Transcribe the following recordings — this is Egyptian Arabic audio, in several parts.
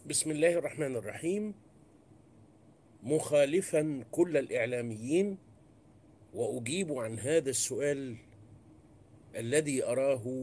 بسم الله الرحمن الرحيم مخالفا كل الاعلاميين واجيب عن هذا السؤال الذي اراه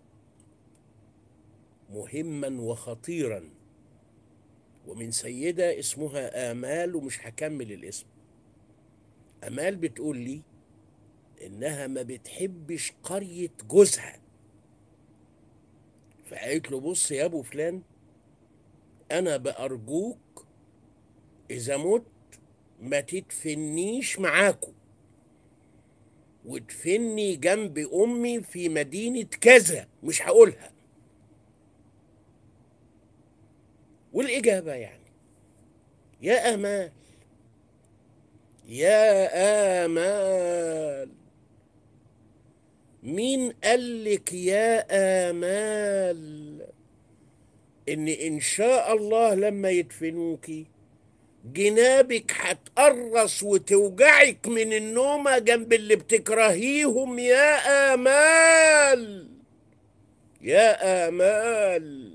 مهما وخطيرا ومن سيده اسمها امال ومش هكمل الاسم امال بتقول لي انها ما بتحبش قريه جوزها فقالت له بص يا ابو فلان انا بارجوك اذا مت ما تدفنيش معاكم وادفني جنب امي في مدينه كذا مش هقولها والاجابه يعني يا امال يا امال مين قالك يا امال ان ان شاء الله لما يدفنوكي جنابك هتقرص وتوجعك من النومة جنب اللي بتكرهيهم يا آمال يا آمال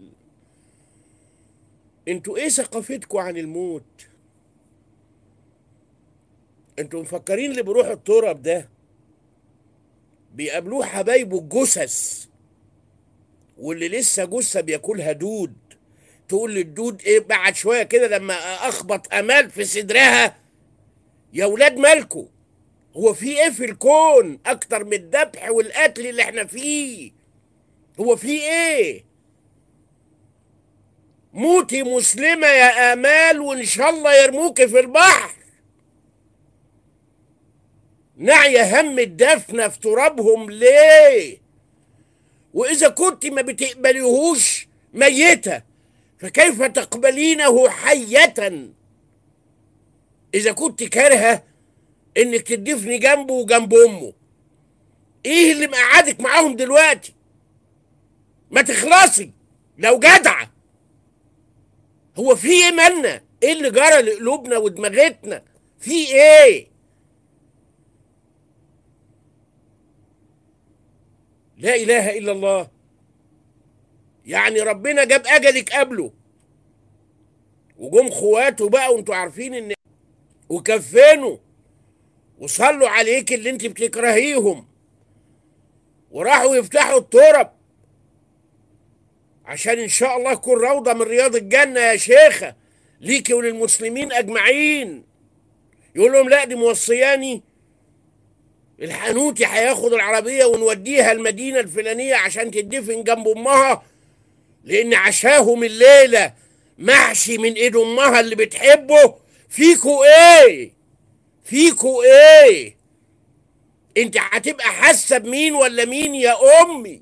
انتوا ايه ثقافتكم عن الموت انتوا مفكرين اللي بيروح التراب ده بيقابلوه حبايبه الجثث واللي لسه جثه بياكلها دود تقول للدود ايه بعد شويه كده لما اخبط امال في صدرها يا ولاد مالكو هو في ايه في الكون اكتر من الذبح والقتل اللي احنا فيه هو في ايه موتي مسلمة يا آمال وإن شاء الله يرموك في البحر نعي هم الدفنة في ترابهم ليه وإذا كنت ما بتقبليهوش ميتة فكيف تقبلينه حية إذا كنت كارهة إنك تدفني جنبه وجنب أمه إيه اللي مقعدك معاهم دلوقتي ما تخلصي لو جدعة هو في إيه مالنا إيه اللي جرى لقلوبنا ودماغتنا في إيه لا اله الا الله يعني ربنا جاب اجلك قبله وجم خواته بقى وانتوا عارفين ان وكفنوا وصلوا عليك اللي انت بتكرهيهم وراحوا يفتحوا الترب عشان ان شاء الله تكون روضه من رياض الجنه يا شيخه ليكي وللمسلمين اجمعين يقول لهم لا دي موصياني الحنوتي هياخد العربية ونوديها المدينة الفلانية عشان تدفن جنب أمها لأن عشاهم الليلة محشي من إيد أمها اللي بتحبه فيكوا إيه؟ فيكوا إيه؟ أنت هتبقى حاسة بمين ولا مين يا أمي؟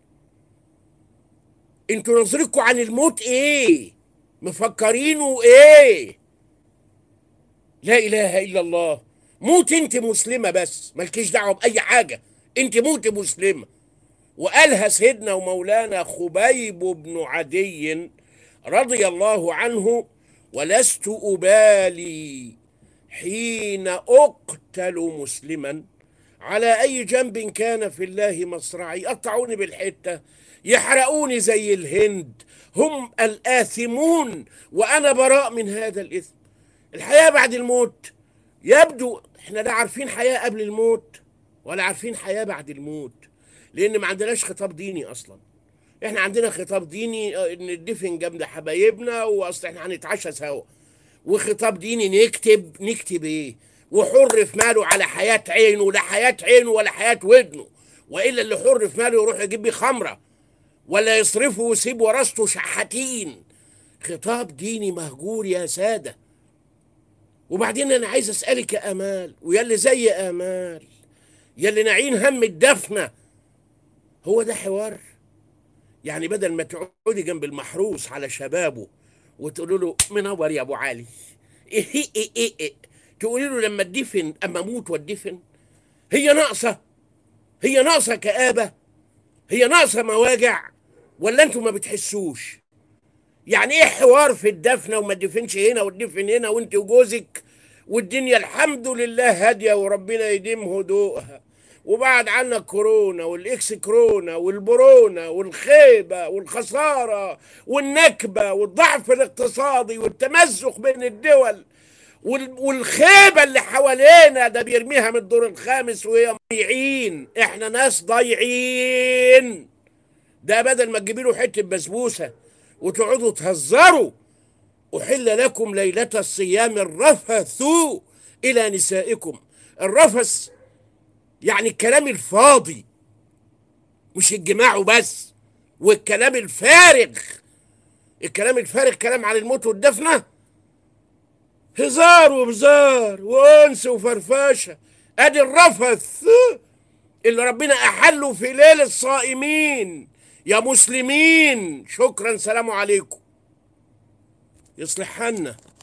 أنتوا نظرتكوا عن الموت إيه؟ مفكرينه إيه؟ لا إله إلا الله موت انت مسلمه بس مالكيش دعوه باي حاجه انت موت مسلمه وقالها سيدنا ومولانا خبيب بن عدي رضي الله عنه ولست ابالي حين اقتل مسلما على اي جنب كان في الله مصرعي يقطعوني بالحته يحرقوني زي الهند هم الاثمون وانا براء من هذا الاثم الحياه بعد الموت يبدو احنا لا عارفين حياة قبل الموت ولا عارفين حياة بعد الموت لأن ما عندناش خطاب ديني أصلا احنا عندنا خطاب ديني اه، ان ندفن جنب حبايبنا واصل احنا هنتعشى سوا وخطاب ديني نكتب نكتب ايه وحر في ماله على حياة عينه لا حياة عينه ولا حياة ودنه والا اللي حر في ماله يروح يجيب بيه خمره ولا يصرفه ويسيب ورثته شحاتين خطاب ديني مهجور يا ساده وبعدين انا عايز اسالك يا امال ويا اللي زي امال يا اللي ناعين هم الدفنه هو ده حوار يعني بدل ما تقعدي جنب المحروس على شبابه وتقولوا له منور يا ابو علي إيه إيه إيه إيه إيه. تقولي له لما تدفن اما اموت واتدفن هي ناقصه هي ناقصه كآبه هي ناقصه مواجع ولا انتوا ما بتحسوش يعني ايه حوار في الدفنه وما تدفنش هنا وتدفن هنا وانت وجوزك والدنيا الحمد لله هاديه وربنا يديم هدوءها وبعد عنك كورونا والاكس كورونا والبرونا والخيبة والخسارة والنكبة والضعف الاقتصادي والتمزق بين الدول وال- والخيبة اللي حوالينا ده بيرميها من الدور الخامس وهي ضايعين احنا ناس ضايعين ده بدل ما تجيبي له حتة بسبوسة وتقعدوا تهزروا أحل لكم ليلة الصيام الرفث إلى نسائكم الرفث يعني الكلام الفاضي مش الجماع وبس والكلام الفارغ الكلام الفارغ كلام عن الموت والدفنة هزار وبزار وانس وفرفشه ادي الرفث اللي ربنا احله في ليل الصائمين يا مسلمين شكرا سلام عليكم يصلح حالنا